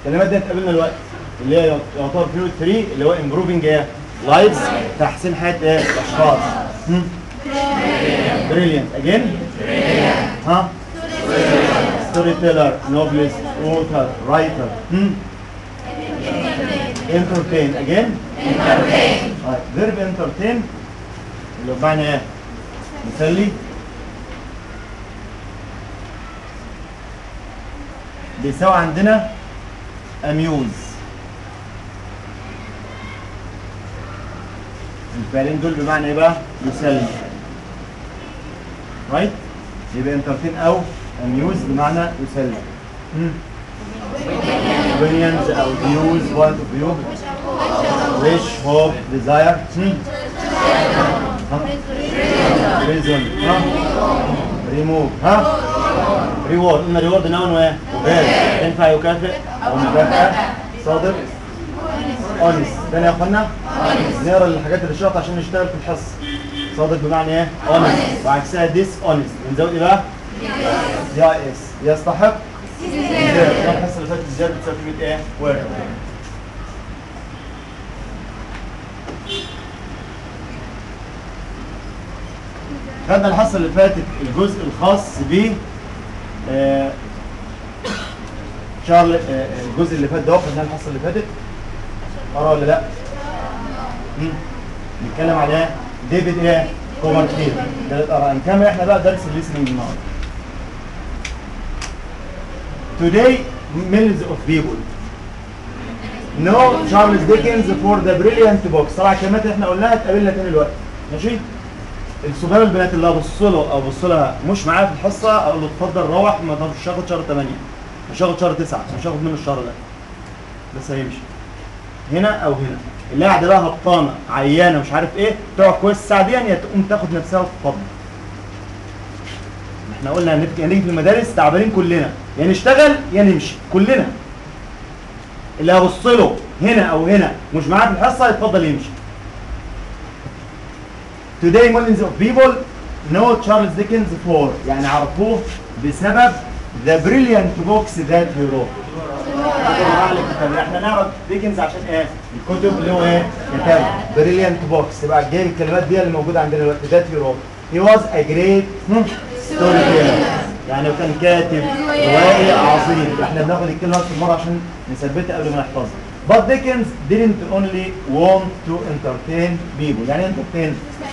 الكلمات دي هتقابلنا دلوقتي اللي هي يعتبر بيريود 3 اللي هو امبروفنج ايه لايفز تحسين حياه ايه الاشخاص بريليانت اجين ها ستوري تيلر نوبلست اوثر رايتر انترتين اجين فيرب انترتين اللي بمعنى ايه مسلي بيساوي عندنا اميوز الفعلين دول بمعنى ايه بقى يسلي رايت يبقى انترتين او اميوز بمعنى يسلي opinions او views point of view wish hope desire reason ها remove ها reward قلنا reward نون وايه وفير ينفع يكافئ او مكافأة صادق honest تاني يا اخوانا نقرا الحاجات اللي شرط عشان نشتغل في الحصه صادق بمعنى ايه honest وعكسها dishonest بنزود ايه بقى يا اس يستحق زيادة الحصه اللي فاتت زياده بتساوي كلمه ايه word خدنا الحصه اللي فاتت الجزء الخاص ب آه، شارل آه، الجزء اللي فات ده خدناه الحصه اللي فاتت ارى ولا لا؟ مم. نتكلم على ايه؟ ديفيد ايه؟ كومرفيلد ثلاث اراء نكمل احنا بقى درس الليسننج النهارده. Today millions of people know Charles Dickens for the brilliant books طبعا الكلمات اللي احنا قلناها اتقابلنا تاني دلوقتي ماشي؟ الصغيره البنات اللي ابص له او ابص لها مش معايا في الحصه اقول له اتفضل روح ما مش هاخد شهر 8 مش هاخد شهر 9 مش هاخد منه الشهر ده بس هيمشي هنا او هنا اللي قاعده بقى هبطانه عيانه مش عارف ايه تقعد كويس الساعه دي يا تقوم تاخد نفسها وتفضل احنا قلنا هنبقى- هنيجي في المدارس تعبانين كلنا يا نشتغل يا نمشي كلنا اللي هبص له هنا او هنا مش معاه في الحصه يتفضل يمشي Today millions of people know Charles Dickens for يعني عرفوه بسبب the brilliant books that he wrote. احنا نعرف ديكنز عشان ايه؟ الكتب اللي هو ايه؟ كتاب بريليانت بوكس يبقى جايب الكلمات دي اللي موجوده عندنا دلوقتي ذات هي روت هي واز ا جريت ستوري تيلر يعني هو كان كاتب روائي عظيم احنا بناخد الكلمه في المره عشان نثبتها قبل ما نحفظها But Dickens didn't only want to entertain people يعني entertain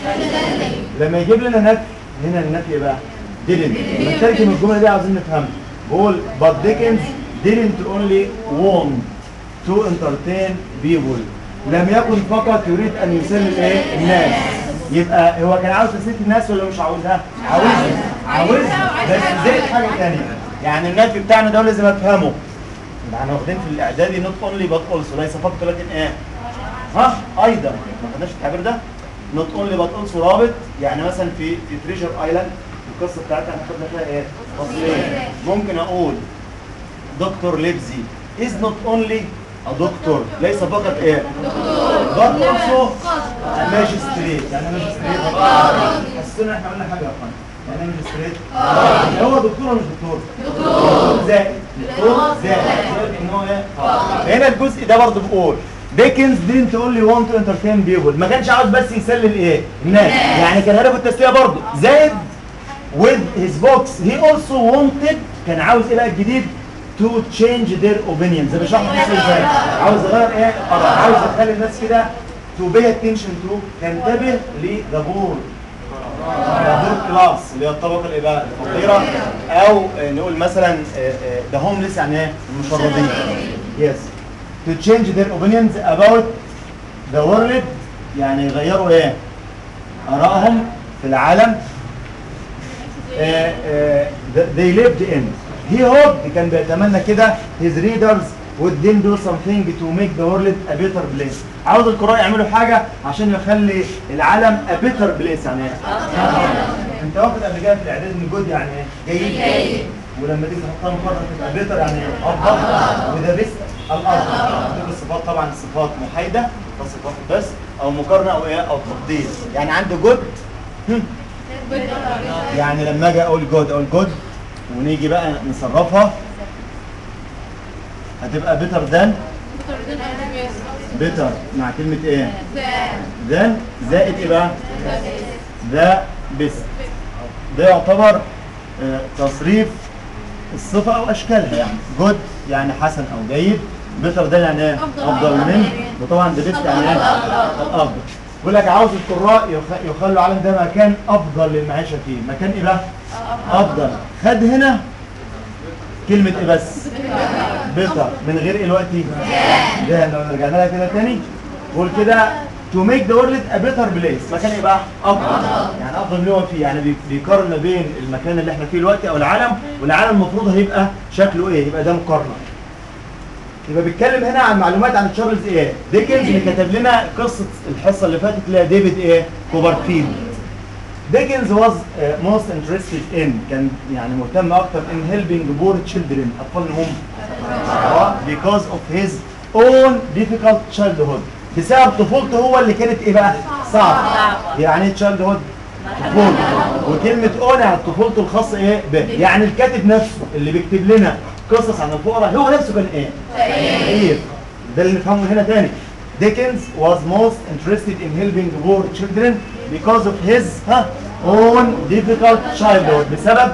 لما يجيب لنا نفي هنا النفي بقى didn't لما نترجم الجمله دي عاوزين نفهمها بقول but Dickens didn't only want to entertain people لم يكن فقط يريد ان يسلي الايه الناس يبقى هو كان عاوز يسلي الناس ولا مش عاوزها عاوزها عاوزها بس زائد حاجه ثانيه يعني النفي بتاعنا ده لازم افهمه احنا واخدين في الاعدادي نوت اونلي بات اولسو ليس فقط ولكن ايه ها ايضا ما خدناش التعبير ده نوت اونلي بات اولسو رابط يعني مثلا في في تريجر ايلاند القصه بتاعتها احنا خدنا فيها ايه فصلين ممكن اقول دكتور ليبزي از نوت اونلي ا دكتور ليس فقط ايه بات اولسو ماجستريت يعني ماجستريت حسينا احنا قلنا حاجه يا اخوان يعني إيه ماجستريت هو دكتور ولا مش دكتور دكتور زائد دكتور زائد زائد ان هو ايه هنا الجزء ده برضه بيقول ديكنز didn't only want to entertain people ما كانش عاوز بس يسلي الايه الناس يعني كان هدفه التسليه برضه زائد with his books he also wanted كان عاوز ايه بقى الجديد to change their opinions زي ما شرحنا في ازاي عاوز يغير ايه آراء. عاوز يخلي الناس كده to pay attention to تنتبه لذا بور دور كلاس اللي هي الطبقه اللي بقى الفقيره او آه، نقول مثلا ذا هومليس يعني ايه المشردين يس to change their opinions about the world يعني يغيروا ايه ارائهم في العالم آه، آه، they lived in he hoped كان بيتمنى كده his readers would then do something to make the world a better place عاوز القراء يعملوا حاجة عشان يخلي العالم a better place يعني ايه؟ انت واخد قبل كده في الاعداد ان جود يعني ايه؟ جيد ولما تيجي تحطها مقارنة تبقى better يعني ايه؟ افضل وذا بيست الافضل دول الصفات طبعا صفات محايدة ده صفات بس او مقارنة او ايه؟ او تفضيل يعني عند جود يعني لما اجي اقول جود اقول جود ونيجي بقى نصرفها هتبقى بيتر ذان بيتر مع كلمة ايه؟ ذان زائد ايه بقى؟ ذا بيست ده يعتبر آه، تصريف الصفة أو أشكالها يعني جود يعني حسن أو جيد بيتر ده يعني ايه؟ أفضل. أفضل من وطبعا ده بيست يعني ايه؟ الأفضل بيقول لك عاوز القراء يخ- يخلوا العالم ده مكان أفضل للمعيشة فيه مكان إيه بقى؟ أفضل خد هنا كلمة إيه بس؟ بيتر من غير إيه دلوقتي؟ ده لو رجعنا لها كده تاني قول كده to make the world a better place مكان ايه بقى؟ افضل يعني افضل من اللي هو فيه يعني بي- بيقارن ما بين المكان اللي احنا فيه دلوقتي او العالم والعالم المفروض هيبقى شكله ايه؟ يبقى ده مقارنه. يبقى بيتكلم هنا عن معلومات عن تشارلز ايه؟ ديكنز اللي كتب لنا قصه الحصه اللي فاتت اللي هي ديفيد ايه؟ كوبرفيلد. ديكنز was uh, most interested in كان يعني مهتم اكتر in helping poor children اطفال اللي هم آه، because of his own difficult childhood بسبب طفولته هو اللي كانت ايه بقى؟ صعبة يعني ايه childhood؟ طفولته وكلمة own يعني طفولته الخاصة ايه؟ به يعني الكاتب نفسه اللي بيكتب لنا قصص عن الفقراء هو نفسه كان ايه؟ فقير ده اللي نفهمه هنا تاني Dickens was most interested in helping poor children because of his ها own difficult childhood بسبب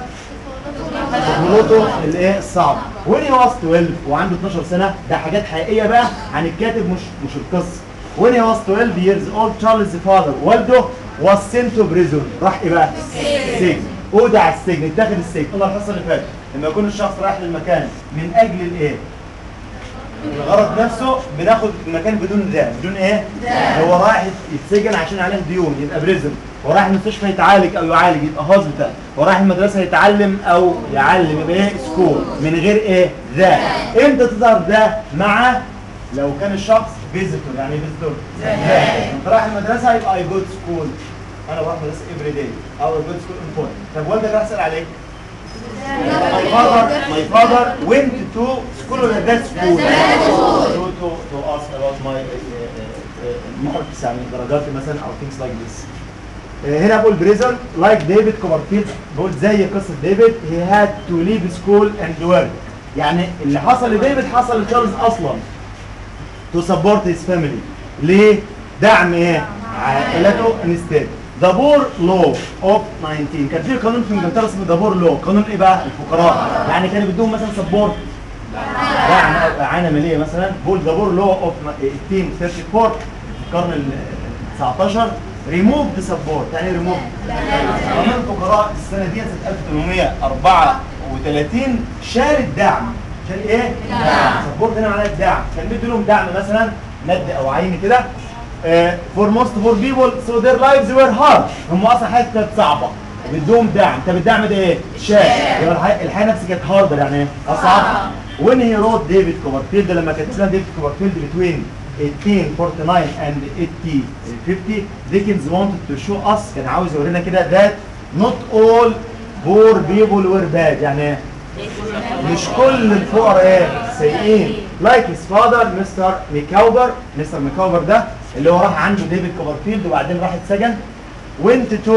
طفولته الايه الصعبه when he was 12 وعنده 12 سنه ده حاجات حقيقيه بقى عن الكاتب مش مش القصه when he was 12 years old Charles father والده was sent to prison راح ايه بقى؟ السجن اودع السجن اتاخد السجن قلنا الحصه اللي فاتت لما يكون الشخص رايح للمكان من اجل الايه؟ الغرض نفسه بناخد المكان بدون ذا بدون ايه؟ هو رايح يتسجن عشان عليه ديون يبقى بريزم هو رايح المستشفى يتعالج او يعالج يبقى هوسبيتال هو رايح المدرسه يتعلم او يعلم يبقى ايه؟ سكول من غير ايه؟ ذا امتى تظهر ذا مع لو كان الشخص فيزيتور يعني ايه فيزيتور؟ انت رايح المدرسه يبقى اي جود سكول انا بروح مدرسه افري داي او اي جود سكول ان طب والدك راح اسال عليك my father, my father went to school or that school to, to, to ask about my marks يعني درجاتي مثلا او things like this. آه، هنا بقول بريزون like ديفيد كوبرفيلد بقول زي قصة ديفيد he had to leave school and work يعني اللي حصل لديفيد حصل لتشارلز اصلا to support his family ليه؟ دعم ايه؟ عائلته instead The Poor Law of 19 كان في قانون في انجلترا اسمه The Poor Law قانون ايه بقى؟ الفقراء يعني كانوا بيدوهم مثلا سبورت دعم أو اعانه ماليه مثلا بقول The Poor Law of 1834 في القرن ال 19 ريموف ذا سبورت يعني ريموف قانون الفقراء السنه دي سنه 1834 شال الدعم شال ايه؟ دعم سبورت هنا معناه الدعم كان بيدي لهم دعم مثلا مادي او عيني كده فور موست فور بيبول سو ذير لايفز وير هارد هم اصلا حياتهم كانت صعبه بدهم دعم طب الدعم ده ايه؟ شال يبقى الحياه الحياه نفسها كانت هاردر يعني ايه؟ اصعب when he wrote ديفيد كوبرفيلد لما كانت اسمها ديفيد كوبرفيلد between 1849 and 1850 Dickens wanted to show us كان عاوز يورينا كده that not all poor people were bad يعني ايه؟ مش كل الفقراء ايه سيئين لايك his father مستر ميكاوبر مستر ميكاوبر ده اللي هو راح عنده ديفيد كوبرفيلد وبعدين راح اتسجن went to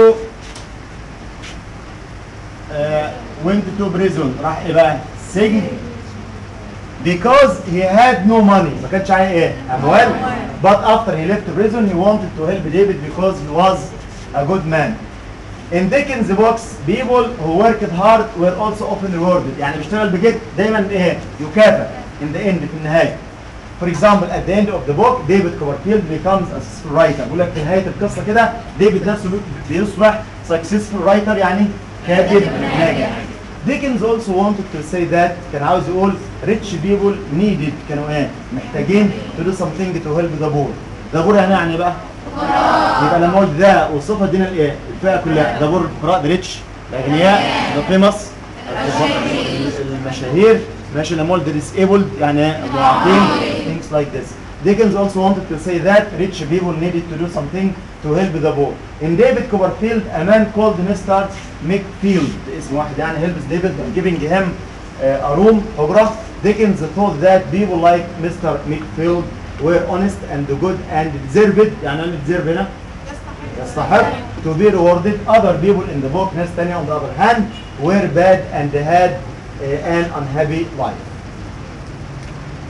آه went to prison راح ايه بقى سجن because he had no money ما كانش معاه ايه اموال but after he left prison he wanted to help David because he was a good man In Dickens' books, people who worked hard were also often rewarded. يعني بيشتغل بجد دايما ايه؟ يكافئ in the end في النهاية. For example, at the end of the book, David Copperfield becomes a writer. بقول لك في نهاية القصة كده ديفيد نفسه بيصبح successful writer يعني كاتب ناجح. Dickens also wanted to say that كان عاوز يقول rich people needed كانوا ايه؟ محتاجين to do something to help the poor. the poor هنا يعني بقى يبقى لما قلت ذا وصفها ادينا الايه؟ الفئه كلها ده بور الفقراء ده ريتش الاغنياء ده فيمس المشاهير ماشي لما قلت disabled يعني ضعافين things like this Dickens also wanted to say that rich people needed to do something to help the poor. In David Copperfield, a man called Mr. McField, اسم واحد يعني helps David by giving him uh, a room, حجرة. Dickens thought that people like Mr. McField were honest and good and deserved يعني انا deserve هنا يستحق to be rewarded other people in the book ناس تانية on the other hand were bad and had uh, an unhappy life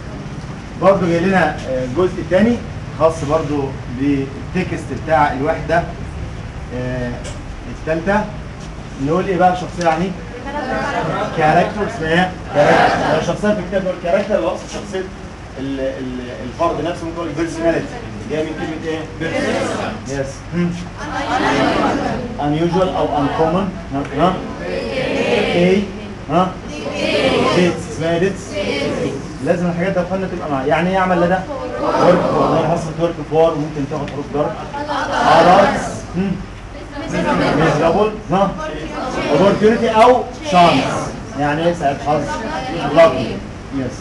برضو جاي لنا آه، جزء تاني خاص برضو بالتكست بتاع الوحدة آه، التالتة نقول ايه بقى الشخصية يعني؟ كاركتر اسمها ايه؟ كاركتر الشخصية في الكتاب نقول كاركتر اللي اقصد شخصية ال- ال- الفرد نفسه ممكن نقول بيرسوناليتي جاي من كلمة ايه؟ بيرسوناليتي يس unusual او uncommon ها ها ايه ها ديتس اسمها ديتس لازم الحاجات دي فن تبقى معايا يعني ايه اعمل لده ورك فور انا حصلت ورك فور ممكن تاخد حروف جر اراتس ميزرابل ها opportunity او شانس يعني ايه سعيد حظ lucky يس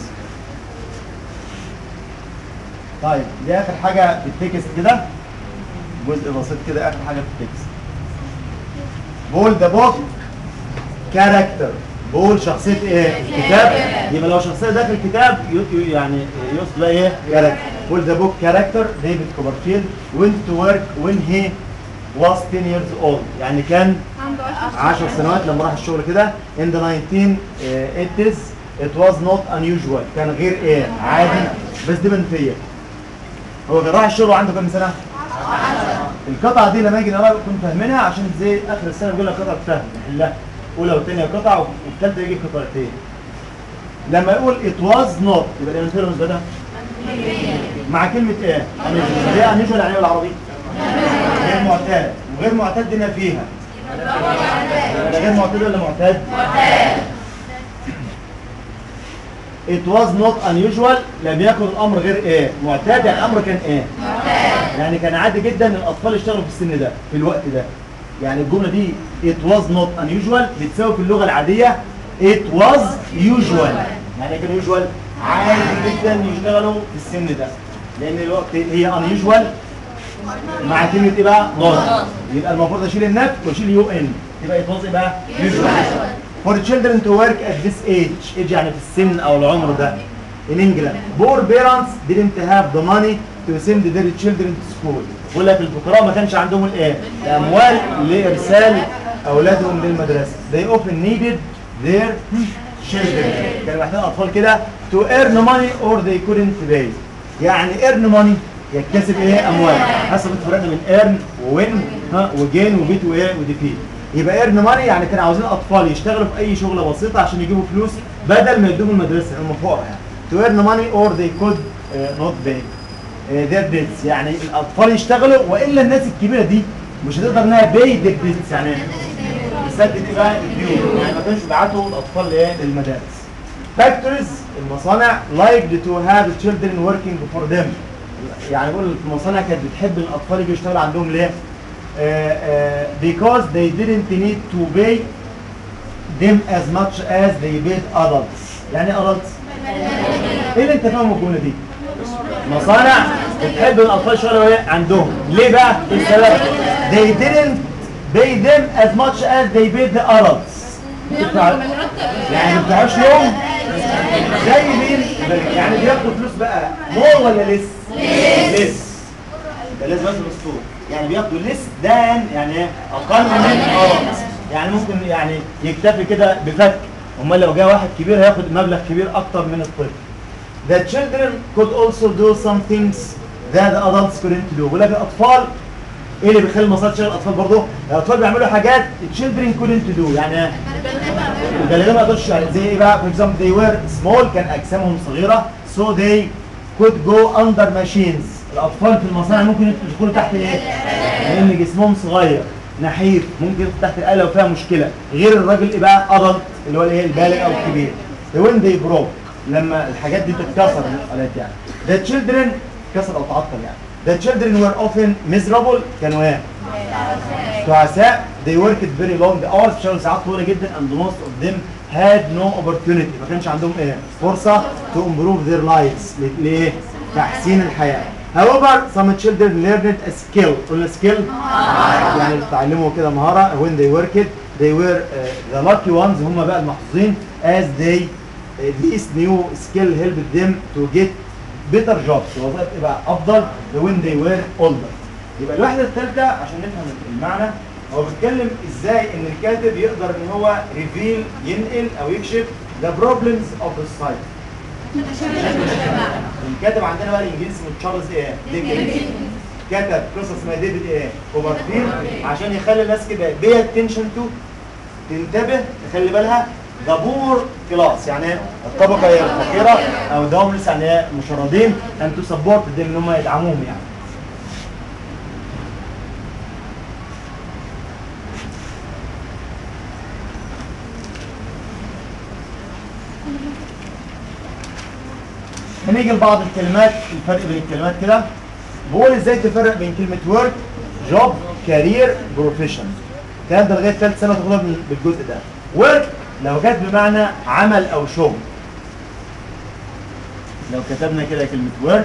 طيب دي اخر حاجه في التكست كده جزء بسيط كده اخر حاجه في التكست بقول ذا بوك كاركتر بقول شخصيه ايه الكتاب يبقى لو شخصيه داخل الكتاب ي- ي- يعني يقصد بقى ايه كاركتر بقول ذا بوك كاركتر ديفيد كوبرفيلد went to work when he was 10 years old يعني كان 10 سنوات لما راح الشغل كده in the 1980s it was not unusual كان غير ايه عادي بس دي منفيه هو كان راح الشغل وعنده كام سنه؟ القطعه دي لما يجي نقراها نكون فاهمينها عشان زي اخر السنه بيقول لك قطعه فهم نحلها اولى وثانيه قطعه والثالثه يجي قطعتين لما يقول it was not يبقى ده منفيه ولا مثبته؟ مع كلمه ايه؟ unusual هي unusual يعني ايه بالعربي؟ غير معتاد وغير معتاد دينا فيها يبقى ده غير معتاد ولا معتاد؟ It was not unusual لم يكن الامر غير ايه؟ معتاد يعني الامر كان ايه؟ يعني كان عادي جدا ان الاطفال يشتغلوا في السن ده في الوقت ده يعني الجمله دي it was not unusual بتساوي في اللغه العاديه it was usual يعني ايه كان usual عادي جدا يشتغلوا في السن ده لان الوقت هي unusual مع كلمه ايه بقى؟ not يبقى المفروض اشيل النت واشيل يو ان يبقى it was ايه بقى؟ usual for children to work at this age age يعني في السن او العمر ده in England poor parents didn't have the money to send their children to school بيقول لك الفقراء ما كانش عندهم الايه الاموال لارسال اولادهم للمدرسه they often needed their children كانوا محتاجين اطفال كده to earn money or they couldn't pay يعني earn money يكتسب ايه اموال حسب فرقنا من earn وwin ها وجين وبيت وايه وديفيت يبقى earn money يعني كانوا عاوزين اطفال يشتغلوا في اي شغله بسيطه عشان يجيبوا فلوس بدل ما يدوهم المدرسه هم فقراء يعني to earn money or they could uh, not pay uh, their debts يعني الاطفال يشتغلوا والا الناس الكبيره دي مش هتقدر انها pay their debts يعني تسدد ايه بقى الديون يعني ما كانش بيبعتوا الاطفال ايه للمدارس factories المصانع liked to have children working for them يعني بيقول المصانع كانت بتحب ان الاطفال يجوا يشتغلوا عندهم ليه؟ uh, uh, because they didn't need to pay them as much as they paid adults يعني ايه adults؟ ايه اللي انت فاهمه الجمله دي؟ مصانع بتحب الاطفال يشتغلوا ايه عندهم ليه بقى؟ ايه السبب؟ they didn't pay them as much as they paid the adults بتاع- يعني ما بتاعوش يوم زي مين؟ يعني بياخدوا فلوس بقى مور ولا لس؟ لس ده لازم بس بالصوت يعني بياخدوا لس دان يعني ايه؟ اقل من اه يعني ممكن يعني يكتفي كده بفك امال لو جه واحد كبير هياخد مبلغ كبير اكتر من الطفل The children could also do some things that the adults couldn't do ولكن الاطفال ايه اللي بيخلي المصاري تشتغل الاطفال برضه؟ الاطفال بيعملوا حاجات children couldn't do يعني ايه؟ الغالبيه ما يقدرش يعني زي ايه بقى؟ for example they were small كان اجسامهم صغيره so they could go under machines الاطفال في المصانع ممكن يدخلوا تحت ايه؟ لان جسمهم صغير نحيف ممكن يدخل تحت الاله لو فيها مشكله غير الراجل ايه بقى adult اللي هو الايه البالغ او الكبير when they broke لما الحاجات دي تتكسر الالات يعني the children كسر او تعطل يعني the children were often miserable كانوا ايه؟ تعساء they worked very long hours اشتغلوا ساعات طويله جدا and most of them had no opportunity ما كانش عندهم ايه فرصه to improve their lives ل- ليه تحسين الحياه however some children learned a skill قلنا skill يعني اتعلموا كده مهاره when they worked they were uh, the lucky ones هم بقى المحظوظين as they uh, this new skill helped them to get better jobs وظائف تبقى افضل when they were older يبقى الوحده الثالثه عشان نفهم المعنى هو بيتكلم ازاي ان الكاتب يقدر ان هو ريفيل ينقل او يكشف the problems of the society الكاتب عندنا بقى الانجليزي اسمه تشارلز ايه ديكنز كتب قصص اسمها ديفيد ايه كوبرفيلد عشان يخلي الناس كده بي اتنشن تو تنتبه تخلي بالها ذا بور كلاس يعني إيه؟ الطبقه هي الفقيره او دوملس يعني إيه؟ مشردين ان تو سبورت دي ان هم يدعموهم يعني هنيجي لبعض الكلمات الفرق بين الكلمات كده بقول ازاي تفرق بين كلمه ورك جوب كارير بروفيشن الكلام ده لغايه ثالث سنه تاخدها بال- بالجزء ده ورك لو جت بمعنى عمل او شغل لو كتبنا كده كلمه ورك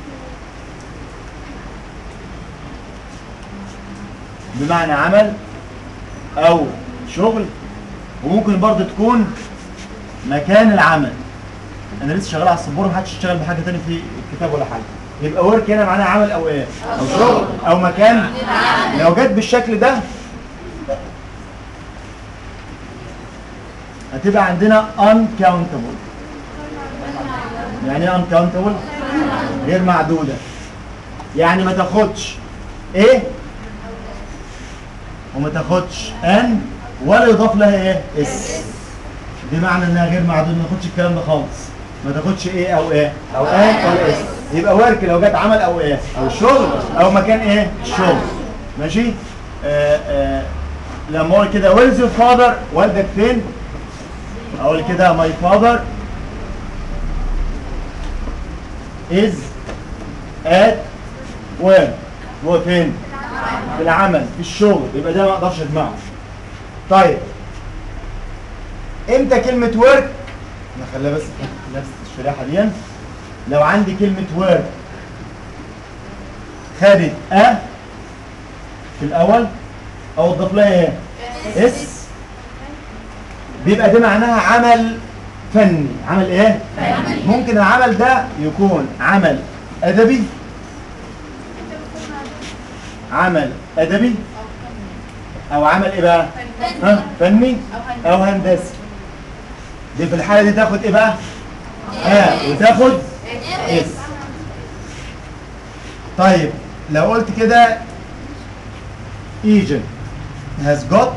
بمعنى عمل او شغل وممكن برضه تكون مكان العمل انا لسه شغال على السبوره محدش يشتغل بحاجه تاني في الكتاب ولا حاجه يبقى ورك هنا معناها عمل او ايه او شغل او مكان لو جت بالشكل ده هتبقى عندنا uncountable يعني ايه uncountable غير معدوده يعني ما تاخدش ايه وما تاخدش ان ولا يضاف لها ايه اس دي معنى انها غير معدود ما تاخدش الكلام ده خالص ما تاخدش ايه او ايه او ايه ولا اس يبقى ورك لو جت عمل او ايه او شغل او مكان ايه شغل ماشي آه آه لما اقول كده ويلز يور فاذر والدك فين اقول كده ماي فاذر از ات وين هو فين في العمل في الشغل يبقى ده ما اقدرش اجمعه طيب امتى كلمة ورك نخليها بس في نفس الشريحة دي لو عندي كلمة ورك خدت أ في الأول أو اضاف لها إيه؟ اس بيبقى ده معناها عمل فني عمل إيه؟ ممكن العمل ده يكون عمل أدبي عمل أدبي أو عمل إيه بقى؟ ها؟ فني أو هندسي دي في الحالة دي تاخد ايه بقى؟ اه وتاخد اس طيب لو قلت كده Egypt has got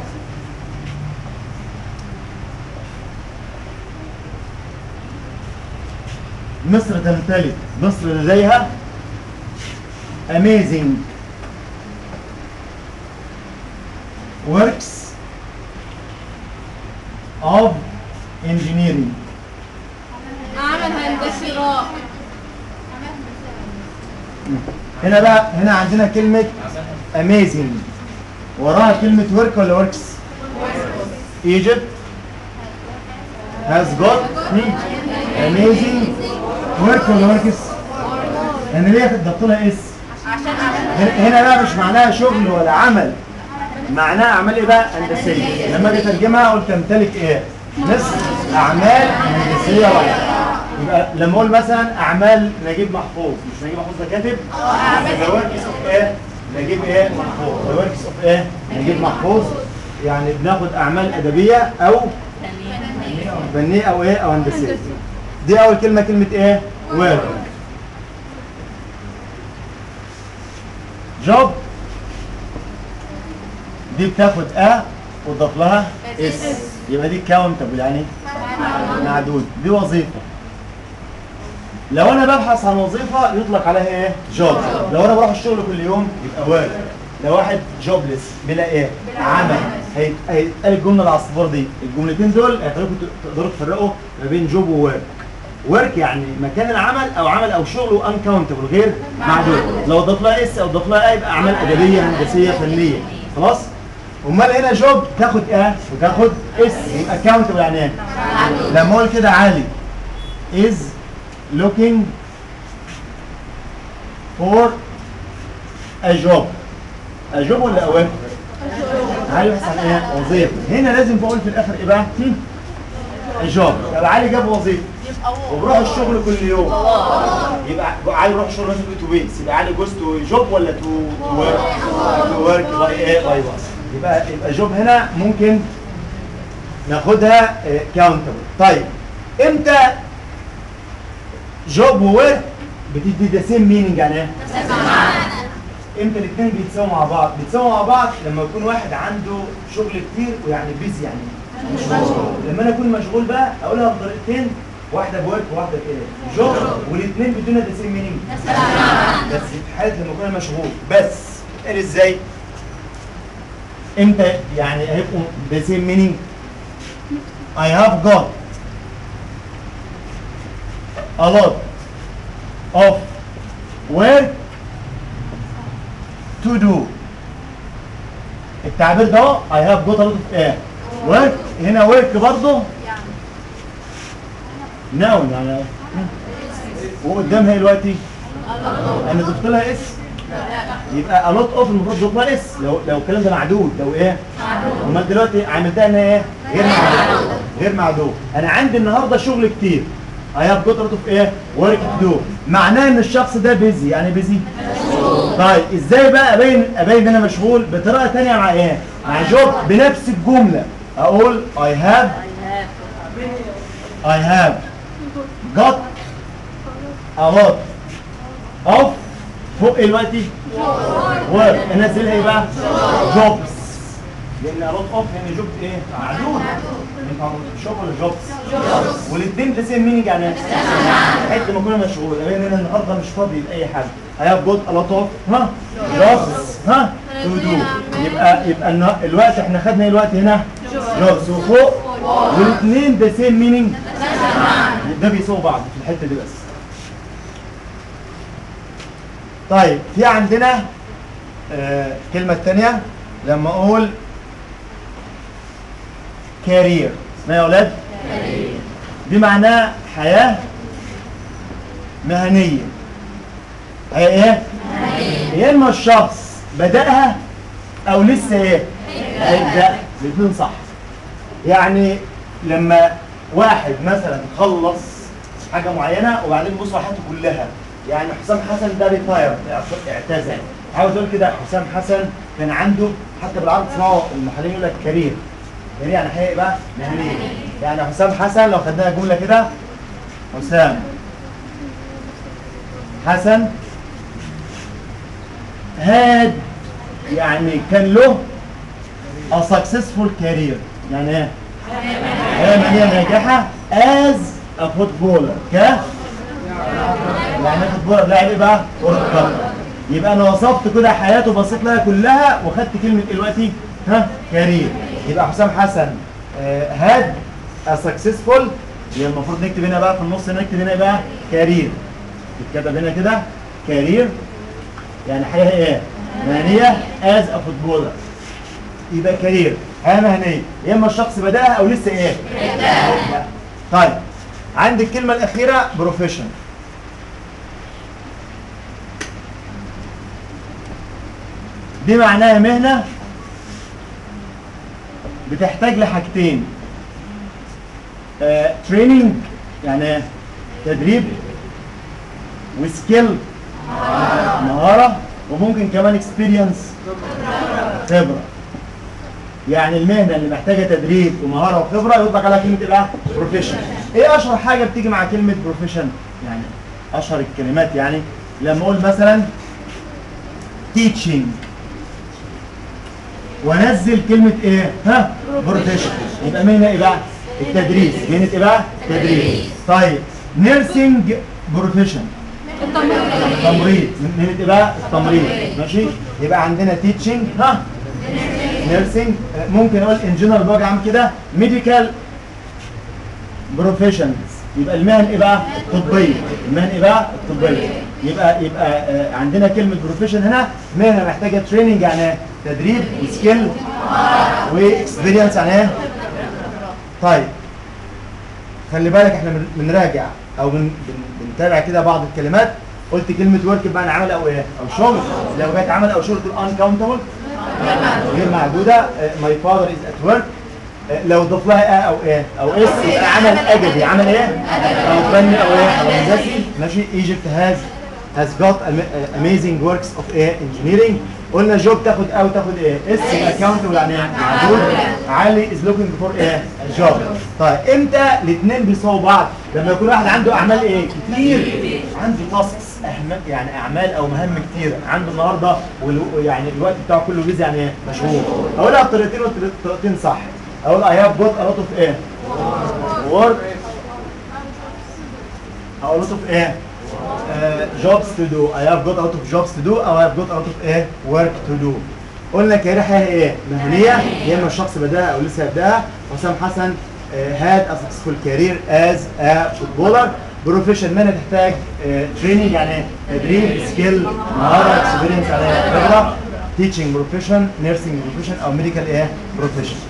مصر تمتلك مصر لديها amazing works of engineering عمل هندسي رائع هنا بقى هنا عندنا كلمة amazing وراها كلمة work ولا works Egypt has got hmm, amazing work ولا works يعني ليه ضبط لها اس عشان عمل هنا هنا بقى مش معناها شغل ولا عمل معناها اعمال ايه بقى هندسيه لما اجي اترجمها اقول تمتلك ايه مصر اعمال هندسيه رائعه يبقى لما اقول مثلا اعمال نجيب محفوظ مش نجيب محفوظ ده كاتب ذا وركس اوف ايه نجيب ايه محفوظ ذا وركس اوف ايه نجيب محفوظ يعني بناخد اعمال ادبيه او فنيه او ايه او هندسيه دي اول كلمه كلمه ايه ورك جوب دي بتاخد ا وتضاف لها اس يبقى دي كاونتبل يعني معدود دي وظيفه لو انا ببحث عن وظيفه يطلق عليها ايه جوب لو انا بروح الشغل كل يوم يبقى ورك لو واحد جوبلس بلا ايه عمل هيت- هيتقال الجمله العصفور دي الجملتين دول هيخليكم ت- تقدروا تفرقوا ما بين جوب وورك ورك يعني مكان العمل او عمل او شغل وانكاونتبل غير معدود لو ضاف لها اس او ضاف لها ايه يبقى اعمال ادبيه هندسيه فنيه خلاص امال هنا جوب تاخد ايه وتاخد اس يبقى كاونتبل يعني ايه لما اقول كده علي is looking for a job a job ولا اوان علي بحث عن ايه وظيفه هنا لازم بقول في الاخر ايه بقى هم؟ a job يبقى علي جاب وظيفه وبروح الشغل كل يوم يبقى علي يروح الشغل مثلا تو ويكس يبقى علي جوز تو جوب ولا تو تو ورك تو ورك باي ايه باي باص يبقى يبقى جوب هنا ممكن ناخدها كاونتبل طيب امتى جوب وورك بتدي ذا سيم مينينج يعني ايه؟ امتى الاثنين بيتساووا مع بعض؟ بيتساووا مع بعض لما يكون واحد عنده شغل كتير ويعني بيزي يعني مشغول لما انا اكون مشغول بقى اقولها بطريقتين واحده بورك وواحده كده جوب والاثنين بدون ذا سيم مينينج بس في حاله لما اكون مشغول بس قال ازاي؟ امتى يعني هيبقوا ذا سيم مينينج؟ I have got a lot of work to do التعبير ده اهو I have got a lot of ايه work هنا work برضه noun يعني وقدامها إيه دلوقتي انا ضفت لها اس يبقى a lot of المفروض ضفت لها اس لو لو الكلام ده معدود لو ايه امال دلوقتي عملتها انها ايه غير معدود غير معدود انا عندي النهارده شغل كتير I have got a lot of ايه work to do معناه ان الشخص ده بيزي يعني بيزي طيب ازاي بقى ابين ابين ان انا مشغول بطريقه ثانيه مع ايه مع جوب بنفس الجمله اقول I have I have got a lot of فوق ايه دلوقتي work انزلها ايه بقى jobs لان a lot of هنا جوب ايه معدود انت شوب ولا جوبز والاثنين ده سيم مينينج يعني حته ما كنا مشغول ابين انا النهارده مش فاضي لاي حاجه I have got a lot of ها jobs ها to do يبقى يبقى النا- الوقت احنا خدنا ايه الوقت هنا jobs وفوق والاثنين ده سيم مينينج ده بيساووا بعض في الحته دي بس طيب في عندنا آه كلمة تانية لما أقول كارير اسمها يا أولاد؟ دي معناها حياة مهنية حياة إيه؟ يا إما الشخص بدأها أو لسه إيه؟ هيبدأ الاثنين صح يعني لما واحد مثلا خلص حاجة معينة وبعدين بص على حياته كلها يعني حسام حسن ده ريتاير اعتزل عاوز اقول كده حسام حسن كان عنده حتى بالعربي تسمعوا المحللين يقول لك كارير كارير يعني حقيقي بقى مهنيه يعني حسام حسن لو خدناها جمله كده حسام حسن هاد يعني كان له a successful career يعني ايه؟ حياه مهنيه ناجحه as a footballer ك يعني فوتبولر لاعب ايه بقى؟ كرة قدم يبقى انا وصفت كده حياته بصيت لها كلها وخدت كلمة إيه دلوقتي ها كارير يبقى حسام حسن هاد سكسسفول يبقى المفروض نكتب هنا بقى في النص نكتب هنا بقى كارير يتكتب هنا كده كارير يعني حياة ايه؟ مهنية از ا فوتبولر يبقى كارير حياة مهنية يا اما الشخص بدأها او لسه ايه؟ لا. طيب عندي الكلمة الأخيرة بروفيشن دي معناها مهنة بتحتاج لحاجتين تريننج يعني تدريب وسكيل مهارة وممكن كمان اكسبيرينس خبرة يعني المهنة اللي محتاجة تدريب ومهارة وخبرة يطلق عليها كلمة ايه بقى؟ بروفيشن. ايه أشهر حاجة بتيجي مع كلمة بروفيشن؟ يعني أشهر الكلمات يعني لما أقول مثلا teaching وانزل كلمه ايه ها بروفيشن يبقى مهنه ايه بقى التدريس مهنه ايه بقى تدريس طيب نيرسينج بروفيشن تمريض مهنه ايه بقى التمريض ماشي يبقى عندنا تيتشنج ها نيرسينج ممكن اقول ان جنرال بوجه عام كده ميديكال بروفيشنز يبقى المهن ايه بقى الطبيه المهن ايه بقى الطبيه يبقى يبقى آه، عندنا كلمه بروفيشن هنا مهنه محتاجه تريننج يعني تدريب وسكيل واكسبيرينس يعني ايه طيب خلي بالك احنا بن- بنراجع او بن بن بنتابع كده بعض الكلمات قلت كلمه ورك بمعنى عمل او ايه او شغل لو جت عمل او شغل تقول uncountable غير معدوده ماي فاذر از ات ورك لو ضاف لها ا او ايه او اس يبقى عمل اجدي عمل ايه او فني او ايه او هندسي ماشي ايجيبت هاز has got ama- uh, amazing works of ايه engineering قلنا جوب تاخد او تاخد ايه اس الاكونت يعني ايه معدود علي is looking for ايه جوب طيب امتى الاثنين بيساووا بعض لما يكون واحد عنده اعمال ايه كتير عنده تاسكس يعني اعمال او مهام كتير عنده النهارده والو- يعني الوقت بتاعه كله بيزي يعني ايه مشغول اقولها بطريقتين والطريقتين صح اقول I have got a lot of ايه work a lot of ايه uh, jobs to do I have got a lot of jobs to do أو I have got a lot of ايه work to do قلنا كارير حياة ايه مهنية يا اما الشخص بداها او لسه يبداها حسام حسن uh, had a successful career as a footballer بروفيشن مهنة تحتاج تريننج يعني تدريب سكيل مهارة اكسبيرينس يعني خبرة teaching profession nursing profession او medical ايه profession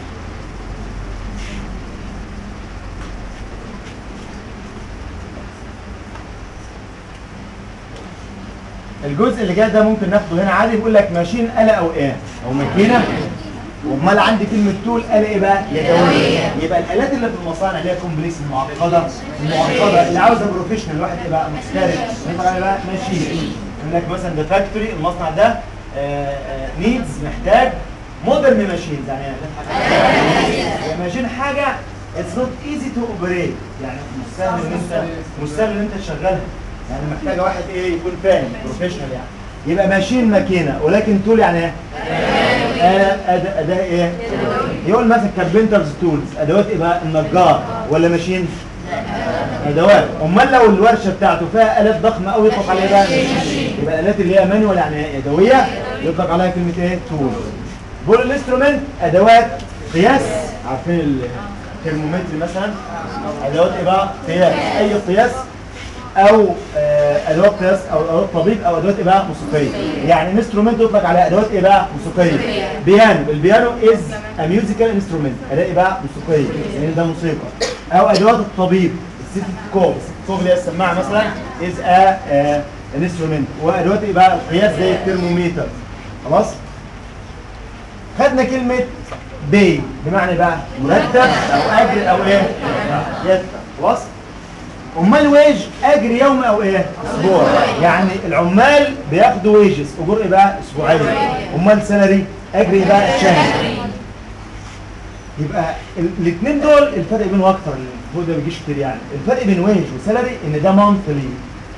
الجزء اللي جاي ده ممكن ناخده هنا عادي بيقول لك ماشين آلة او ايه او ماكينه امال عندي كلمه تول آلة ايه بقى يدويه يبقى الالات اللي في المصانع اللي هي كومبلكس المعقده المعقده اللي عاوزه بروفيشنال واحد يبقى محترف يبقى عليه بقى ماشين يقول لك مثلا ده فاكتوري المصنع ده نيدز محتاج مودرن ماشينز يعني إيه؟ ماشين حاجه اتس نوت ايزي تو اوبريت يعني مش سهل ان انت مش سهل ان انت تشغلها يعني محتاجه واحد ايه يكون فاهم بروفيشنال يعني يبقى ماشين ماكينه ولكن تول يعني ايه؟ آلة أداة أداة إيه؟ يقول مثلا كاربنترز تولز أدوات إيه بقى؟ النجار ولا ماشين؟ أدوات أمال لو الورشة بتاعته فيها آلات ضخمة أوي يطلق عليها بقى ماشين يبقى الآلات اللي هي مانيوال يعني إيه؟ يدوية يطلق عليها كلمة إيه؟ تول بول الانسترومنت أدوات قياس عارفين الترمومتر مثلا أدوات إيه بقى؟ قياس أي قياس او آه، ادوات قياس او ادوات طبيب او ادوات ايه بقى موسيقيه يعني انسترومنت يطلق على ادوات ايه بقى موسيقيه بيانو البيانو از ا ميوزيكال انسترومنت اداه ايه بقى موسيقيه يعني ده موسيقى او ادوات الطبيب الستيثوسكوب الستيثوسكوب اللي هي السماعه مثلا از ا انسترومنت وادوات ايه بقى القياس زي الترمومتر خلاص خدنا كلمه بي بمعنى إيه بقى مرتب او اجر او ايه يدفع خلاص امال ويج اجر يوم او ايه اسبوع يعني العمال بياخدوا ويجز اجور ايه بقى اسبوعيه امال سالري اجر ايه بقى شهري يبقى الاثنين دول الفرق بينهم اكتر هو ده بيجيش كتير يعني الفرق بين ويج وسالري ان ده مانثلي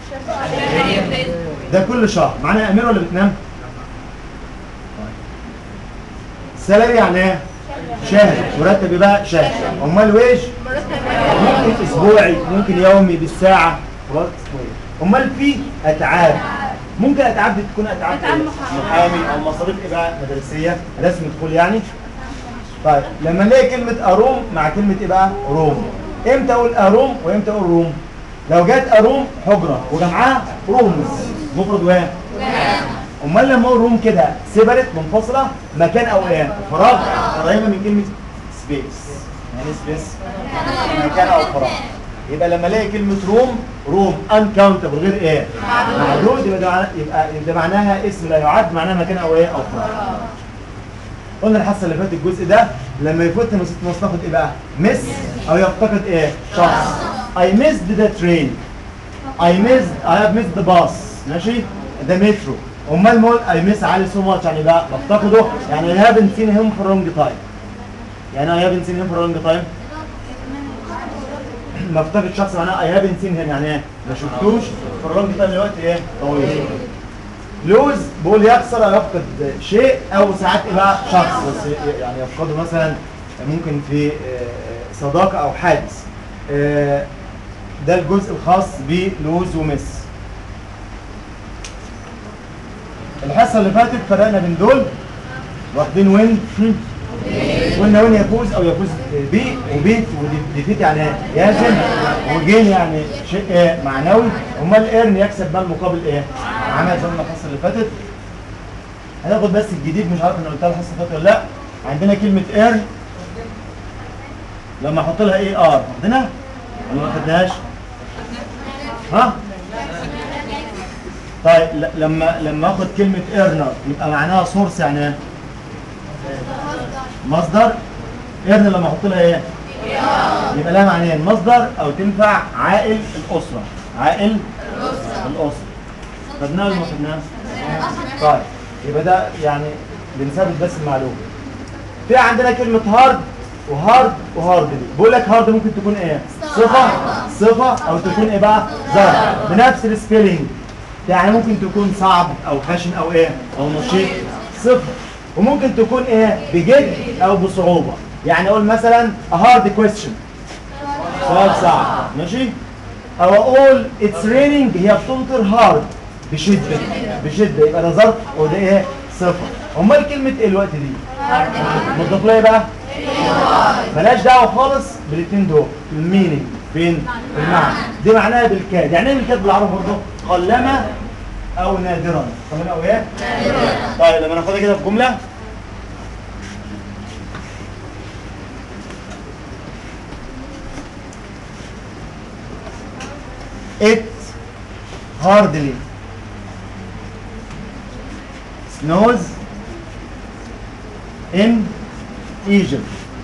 ده كل شهر معناها يا امير ولا بتنام سالري يعني ايه شهر مرتب يبقى شهر امال ويج ممكن اسبوعي ممكن يومي بالساعه خلاص اسبوعي امال في اتعاب ممكن اتعاب دي تكون اتعاب أتعاب إيه؟ محامي. محامي او مصاريف ايه بقى مدرسيه رسم دخول يعني طيب لما نلاقي كلمه اروم مع كلمه ايه بقى روم امتى اقول اروم وامتى اقول روم لو جت اروم حجره وجمعها رومز مفرد واحد امال لما اقول روم كده سيبريت منفصله مكان او ايه فراغ قريبه من كلمه سبيس يعني سبيس مكان او فراغ يبقى لما الاقي كلمه روم روم انكاونتبل غير ايه معدود يبقى ده معناه- يبقى ده معناها اسم لا يعد معناها مكان او ايه او فراغ قلنا الحصه اللي فاتت الجزء ده لما يفوتنا مصطفى ايه بقى مس او يفتقد ايه شخص I missed the train I missed I have missed the bus ماشي ده مترو امال مول I miss علي so much يعني بقى بفتقده يعني I haven't seen him for a long time يعني I haven't seen him for a long time بفتقد شخص معناه I haven't seen him يعني ايه ما شفتوش for a long time لوقت ايه طويل لوز بقول يخسر أو يفقد شيء او ساعات ايه بقى شخص بس يعني يفقده مثلا ممكن في آه، صداقه او حادث آه، ده الجزء الخاص بلوز ومس الحصه اللي فاتت فرقنا بين دول واخدين وين قلنا وين يفوز او يفوز بي وبيت وديفيت يعني يهزم وجين يعني شيء إيه معنوي امال ايرن يكسب مال مقابل ايه عمل زي ما الحصه اللي فاتت هناخد بس الجديد مش عارف انا قلتها الحصه اللي فاتت ولا لا عندنا كلمه ايرن لما احط لها اي ار واخدينها ولا ما خدناهاش ها طيب ل- لما لما اخد كلمه ايرنر يبقى معناها سورس يعني ايه مصدر ايرن لما احط لها ايه يبقى لها معنيين مصدر او تنفع عائل الاسره عائل الاسره خدناه ولا ما خدناه؟ طيب يبقى ده يعني بنثبت بس المعلومه في عندنا كلمه هارد وهارد وهارد بقول لك هارد ممكن تكون ايه صفه صفه او تكون ايه بقى ظرف بنفس السبيلنج يعني ممكن تكون صعب او خشن او ايه او نشيط صفه وممكن تكون ايه بجد او بصعوبه يعني اقول مثلا a hard question سؤال صعب ماشي او اقول اتس ريننج هي بتمطر هارد بشده بشده يبقى ده ظرف وده ايه صفه امال كلمه ايه الوقت دي مضاف لها ايه بقى ملهاش دعوه خالص بالاثنين دول المينينج فين في المعنى دي معناها بالكاد يعني ايه بالكاد بالعربي برضه قلما او نادرا قلما او ايه طيب لما ناخدها كده في جمله It hardly snows in Egypt.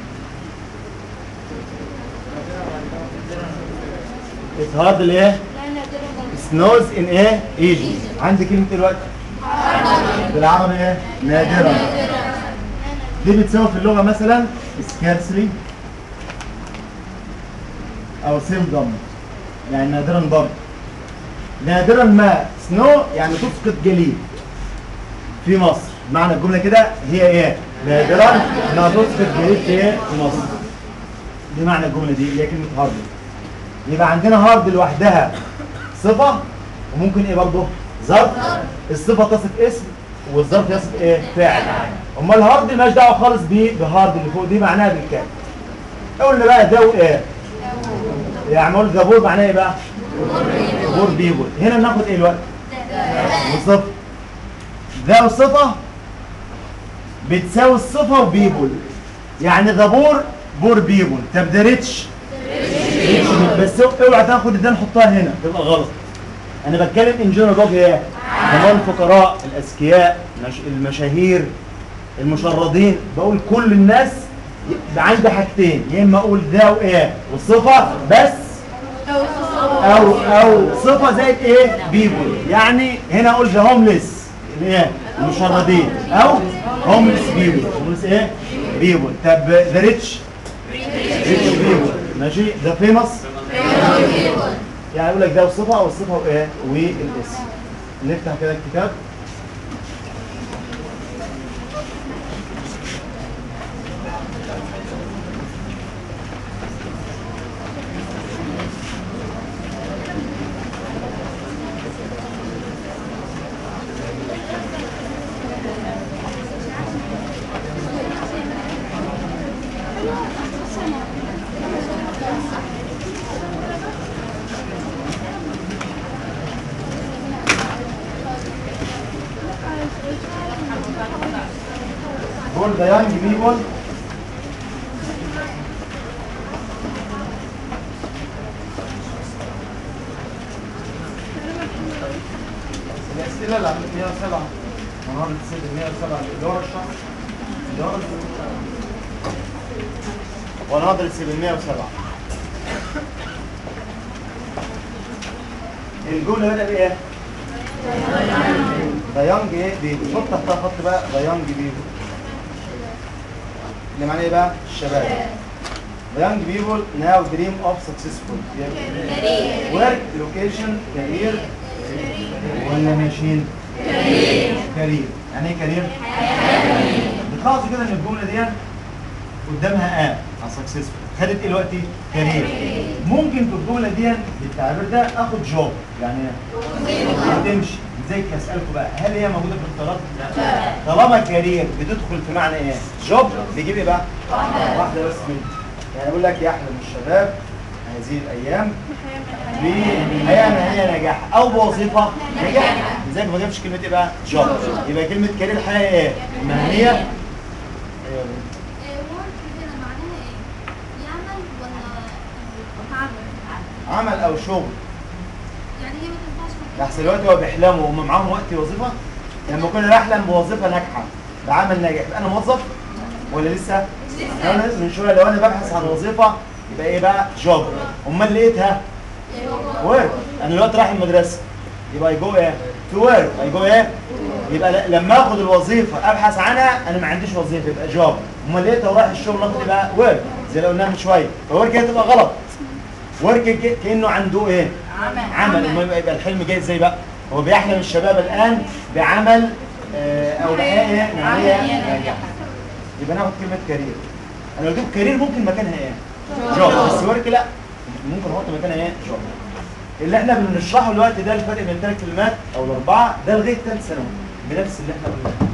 It hardly eh, snows in eh, Egypt. عندي كلمة الوقت بالعربي ايه؟ نادرا. دي بتساوي في اللغة مثلا scarcely أو seldom يعني نادرا برضه نادرا ما سنو يعني تسقط جليد في مصر معنى الجمله كده هي ايه نادرا ما تسقط جليد في إيه؟ في مصر دي معنى الجمله دي اللي هي كلمه هارد يبقى عندنا هارد لوحدها صفه وممكن ايه برضه ظرف الصفه تصف اسم والظرف يصف ايه فاعل امال هارد مالهاش دعوه خالص ب- بهارد اللي فوق دي معناها بالكامل قلنا بقى ده وايه يعني نقول ذا بور معناه ايه بقى؟ بور بيبول هنا ناخد ايه الوقت؟ بالظبط ذا والصفة بتساوي الصفة وبيبول يعني ذا بور بور بيبول طب ده ريتش ريتش بس اوعى تاخد ده نحطها هنا تبقى غلط انا بتكلم ان جنرال بوك ايه؟ كمان الفقراء الاذكياء المش- المشاهير المشردين بقول كل الناس يبقى عندي حاجتين يا اما اقول ذا وايه والصفه بس او او صفه زائد ايه بيبول يعني هنا اقول ذا هومليس الايه المشردين او هومليس بيبول هومليس ايه بيبول طب ذا ريتش ريتش بيبول ماشي ذا فيموس يعني اقول لك ده والصفه او الصفه وايه والاسم نفتح كده الكتاب بقول ذا يانج بيبول الأسئلة اللي عملت 107 منهار السيد 107 الإدارة الشهر الإدارة ونهضر السيد 107 الجملة بدأ بإيه؟ ذا يانج ايه بيبي حط تحتها خط بقى ذا يانج بيبي اللي معناه ايه بقى الشباب The young people now dream of successful work, location, career ولا ماشيين كارير يعني ايه كارير؟ بتلاحظوا كده ان الجمله دي قدامها اه على سكسسفول خدت ايه دلوقتي؟ كارير ممكن في الجمله دي بالتعبير ده اخد جوب يعني تمشي ازاي اسالكم بقى هل هي موجوده في الاختيارات؟ لا طالما كارير بتدخل في معنى ايه؟ جوب بيجيب ايه بقى؟ واحده بس منها يعني اقول لك يحلم الشباب هذه الايام بحياه مهنيه نجاح او بوظيفه نجاح ازاي ما جابش كلمه ايه بقى؟ جوب يبقى كلمه كارير حياه ايه؟ مهنيه ايوه عمل او شغل بحث دلوقتي هو بيحلموا هم معاهم وقت وظيفه لما كنا نحلم بوظيفه ناجحه بعمل ناجح يبقى انا موظف ولا لسه؟ لو انا لسه من شويه لو انا ببحث عن وظيفه يبقى ايه بقى؟ جوب امال لقيتها؟ ورك انا دلوقتي رايح المدرسه يبقى يجو ايه؟ to work I go ايه يبقى ل- لما اخد الوظيفه ابحث عنها انا ما عنديش وظيفه يبقى جوب امال لقيتها ورايح الشغل اخد يبقى ورك زي اللي قلناها من شويه فورك هي تبقى غلط ورك كانه عنده ايه عمل امال يبقى يبقى الحلم جاي ازاي بقى هو بيحلم الشباب الان بعمل آه، او بحياه ايه ماليه ناجحه يبقى ناخد كلمه كارير انا لو جبت كارير ممكن مكانها ايه جوب بس ورك لا ممكن احط مكانها ايه جوب اللي احنا بنشرحه دلوقتي ده الفرق بين الثلاث كلمات او الاربعه ده لغايه ثالث ثانوي بنفس اللي احنا قلناه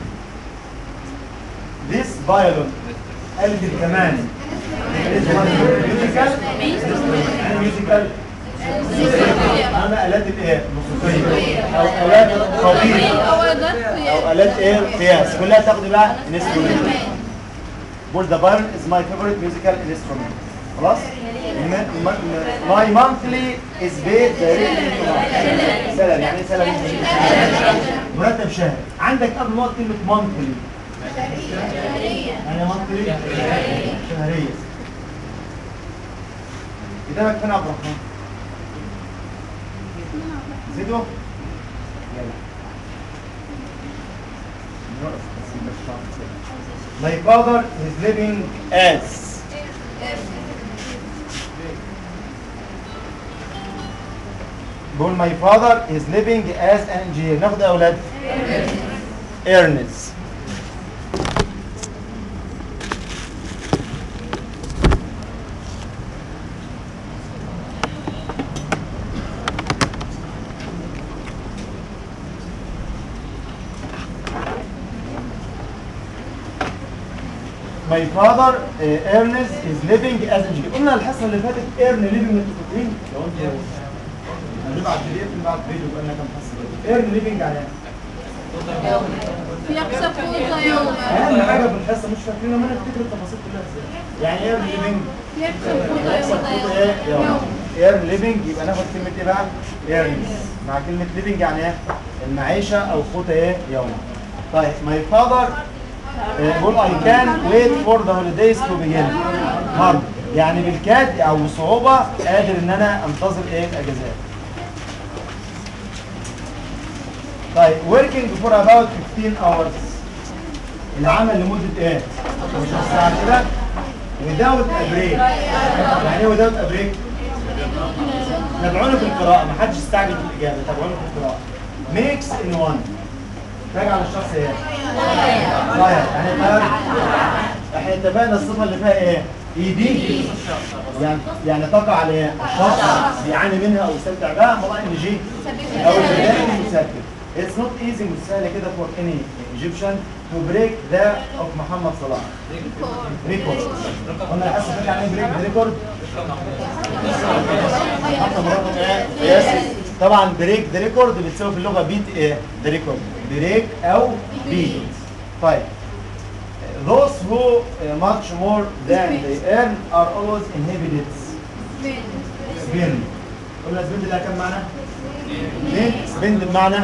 This violin قلب كمان ميوزيكال ميوزيكال اما الات الايه الموسيقيه او الات طبيعيه هو ده او الات ايه قياس كلها تاخد بقى انسترومنت بقول the violin is my favorite musical instrument خلاص م- م- my monthly is paid directly to my سلام يعني ايه سلام مرتب شهري عندك قبل ما كلمه monthly يعني monthly شهريه كتابك فين يا عبد الرحمن زيدو يلا نقف بس انت مش عارف تسيبها. My father is living as بقول my father is living as an engineer ناخد يا اولاد Ernest My father uh, Ernest is living as engineer قلنا الحصه اللي فاتت ايرن living انتوا فاكرين لو انتوا هنبعت بي دي اف نبعت فيديو قلنا كام حصه ايرن living يعني ايه؟ يكسب قوت يوما اهم حاجه في الحصه مش فاكرين ما نفتكر التفاصيل كلها ازاي يعني ايه ايرن living يكسب قوت يحصل كده ايه يوم ايرن ليفنج يبقى ناخد كلمه ايه بقى ايرنز مع كلمه ليفنج يعني ايه المعيشه او قوت ايه يوم طيب ماي فاذر بقول اي كان ويت فور ذا هوليديز تو بيجن هارد يعني بالكاد او بصعوبه قادر ان انا انتظر ايه الاجازات طيب working for about 15 hours العمل لمده ايه 12 ساعه كده without a break يعني ايه without a break تابعوني في القراءة ما حدش يستعجل في الإجابة تابعوني في القراءة ميكس ان وان راجع على الشخص ايه؟ طيب يعني طيب احنا اتفقنا الصفة اللي فيها ايه؟ ايدي يعني يعني تقع على ايه؟ الشخص بيعاني منها او يستمتع بها والله ان جي او البداية مسكر It's not easy مش سهلة كده for any Egyptian to break the of محمد صلاح ريكورد قلنا الحصة فاتت يعني بريك ريكورد حتى مراتب ايه قياسي طبعا بريك ذا ريكورد بتساوي في اللغه بيت ايه ذا ريكورد بريك او بيت طيب those who uh, much more than they earn are always inhibited spend قلنا spend لها كم معنى؟ اثنين spend بمعنى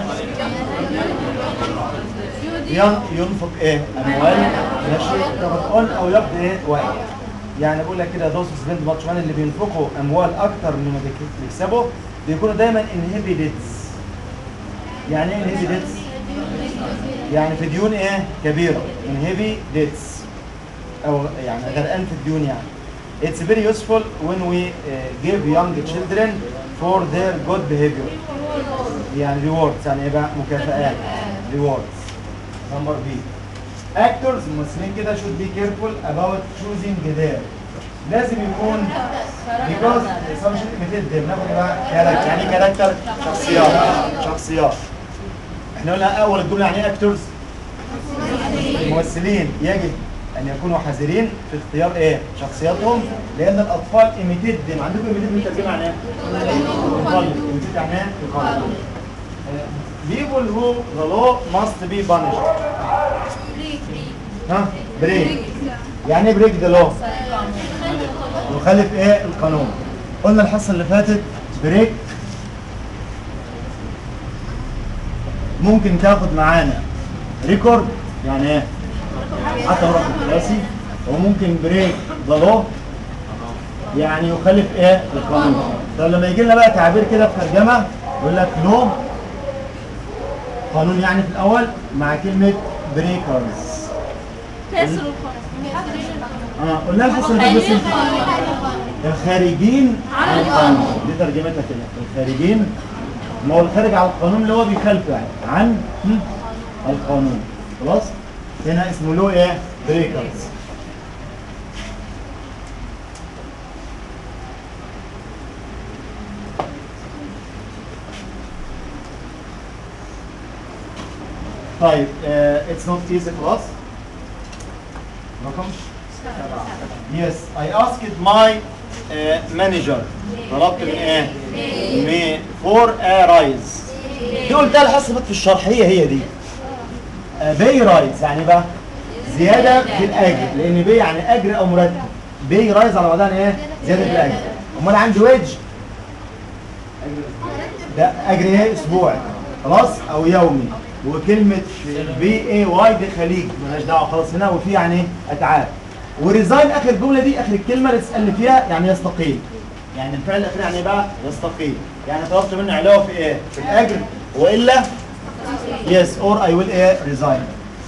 ين- ينفق ايه؟ اموال ماشي تاخد اون او يقضي ايه؟ واحد يعني بقول لك كده دوس سبند ماتش مان اللي بينفقوا اموال اكتر من ما بيك- بيكسبوا بيكونوا دايما انهبيتس يعني ايه انهبيتس؟ يعني في ديون ايه؟ كبيره انهبيتس او يعني غرقان في الديون يعني It's very useful when we uh, give young children for their good behavior. يعني rewards يعني ايه بقى؟ مكافآت. rewards. Number B. Actors الممثلين كده should be careful about choosing their. لازم يكون because some should imitate them. ناخد بقى كاركتر يعني ايه كاركتر؟ شخصيات شخصيات. احنا قلنا اول الجمله يعني ايه actors؟ الممثلين يجب ان يكونوا حذرين في اختيار ايه شخصياتهم لان الاطفال ايميتيد دم عندكم ايميتيد بالترجمه يعني ايه يقلد ايميتيد يعني ايه يقلد people who the law must be punished ها بريك يعني ايه بريك ذا لو يخالف ايه القانون قلنا الحصه اللي فاتت بريك ممكن تاخد معانا ريكورد يعني ايه حتى رقم قياسي وممكن بريك ذا لو يعني يخالف ايه القانون طب لما يجي لنا بقى تعبير كده في ترجمه يقول لك لو قانون يعني في الاول مع كلمه بريكرز كسر القانون اه قلنا الحصه اللي فاتت بس انت الخارجين عن القانون دي ترجمتها كده الخارجين ما هو الخارج على القانون اللي هو بيخالفه يعني عن هم، القانون خلاص هنا اسمه له ايه بريكرز طيب اتس نوت ايزي خلاص رقم Yes, I asked my uh, manager طلبت من ايه؟ من for a rise دي قلتها الحصه اللي فاتت في الشرح هي هي دي بي رايز يعني بقى زياده في الاجر لان بي يعني اجر او مرتب بي رايز على بعضها يعني ايه؟ زياده في الاجر امال عندي ويج ده اجر ايه اسبوعي خلاص او يومي وكلمه بي اي واي دي خليج مالهاش دعوه خلاص هنا وفي يعني ايه اتعاب وريزاين اخر الجمله دي اخر الكلمه اللي تسالني فيها يعني يستقيل يعني الفعل الاخير يعني ايه بقى يستقيل يعني طلبت منه علاوه في ايه في الاجر والا yes or I will ايه resign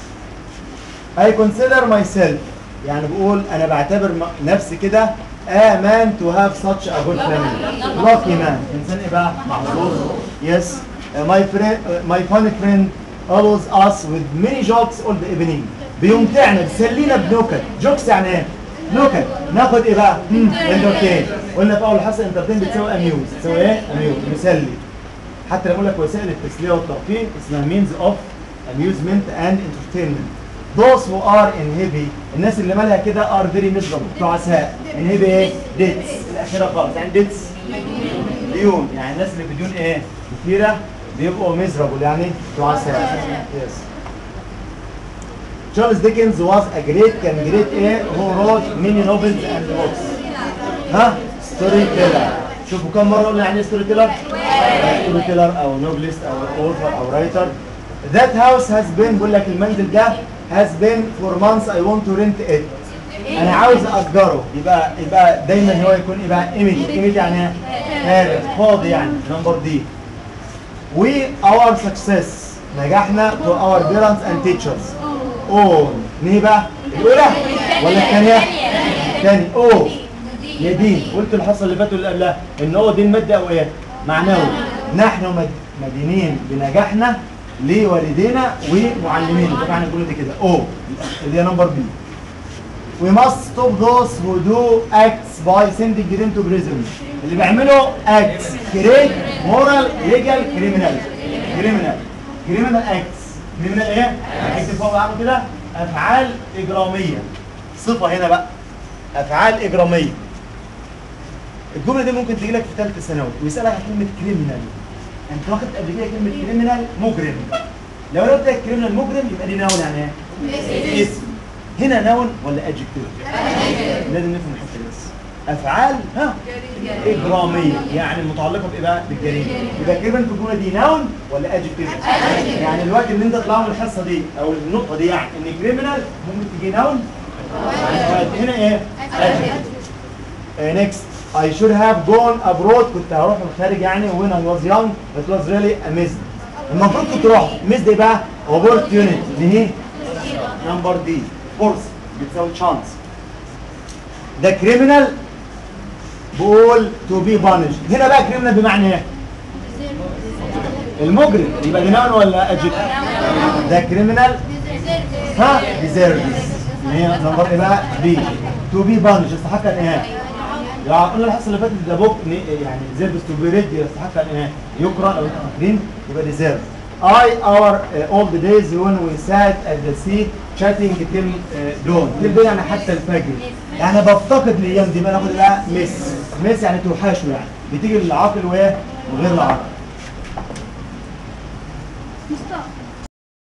I consider myself يعني بقول انا بعتبر م- نفسي كده a man to have such a good family lucky man انسان ايه بقى محظوظ yes Uh, my friend uh, my funny friend always us with many jokes all the evening بيمتعنا بيسلينا بنكت جوكس يعني ايه نكت ناخد ايه بقى انترتين قلنا في اول حصه انترتين بتساوي اميوز تساوي ايه اميوز مسلي حتى لما اقول لك وسائل التسليه والترفيه اسمها means of amusement and entertainment those who are in heavy الناس اللي مالها كده are very miserable تعساء in heavy ايه debts الاخيره خالص يعني debts ديون يعني الناس اللي بديون ايه كتيره بيبقوا miserable يعني تعساء yes Charles Dickens was a great كان great ايه who wrote many novels and books ها ستوري تيلر شوفوا كم مره قلنا يعني ايه ستوري تيلر ستوري تيلر او نوبلست او اوثر او رايتر that house has been بقول لك المنزل ده has been for months I want to rent it انا عاوز اجره يبقى يبقى دايما هو يكون يبقى ايمج ايمج يعني ايه فارغ فاضي يعني نمبر دي we our success نجاحنا to our parents and teachers all مين بقى الاولى ولا الثانيه الثاني او يا دين قلت الحصه اللي فاتت واللي قبلها ان هو دين مادي او ايه معنوي نحن مد- مدينين بنجاحنا لوالدينا ومعلمينا طبعا الجمله دي كده او اللي هي نمبر بي We must stop those who do acts by sending them to prison. اللي بيعملوا acts create moral legal criminal criminal criminal acts criminal ايه؟ اكتب فوق بعضه كده افعال اجراميه صفه هنا بقى افعال اجراميه الجمله دي ممكن تجي لك في ثالثه ثانوي ويسالك عن كلمه كريمنال انت واخد قبل كده كلمه كريمنال مجرم لو انا قلت لك كريمنال مجرم يبقى دي نون يعني ايه؟ اسم هنا نون ولا ادجكتيف؟ لازم نفهم الحته دي بس افعال ها اجراميه يعني متعلقه بايه بقى؟ بالجريمه يبقى كريمنال في الجمله دي نون ولا ادجكتيف؟ يعني الوقت اللي انت طلعه من الحصه دي او النقطه دي يعني ان كريمنال ممكن تجي نون هنا ايه؟ adjective. Uh, next I should have gone abroad كنت هروح من الخارج يعني when I was young it was really amazing المفروض كنت رحت missed ايه بقى opportunity دي ايه نمبر دي فرصة بتساوي chance ده criminal بقول to be punished هنا بقى criminal بمعنى ايه المجرم يبقى دي noun ولا adjective ده criminal ها deserves اللي هي نمبر ايه بقى بي to be punished يستحق الاهانه يعني قلنا الحصه اللي فاتت ده بوك يعني deserves to be read يستحق الاهانه يكره لو انتم فاكرين يبقى deserve I our uh, all the days when we sat at the sea chatting till uh, dawn till dawn يعني حتى الفجر يعني بفتقد الايام دي بقى ناخد بقى مس مس يعني توحشه يعني بتيجي للعاقل وايه وغير العاقل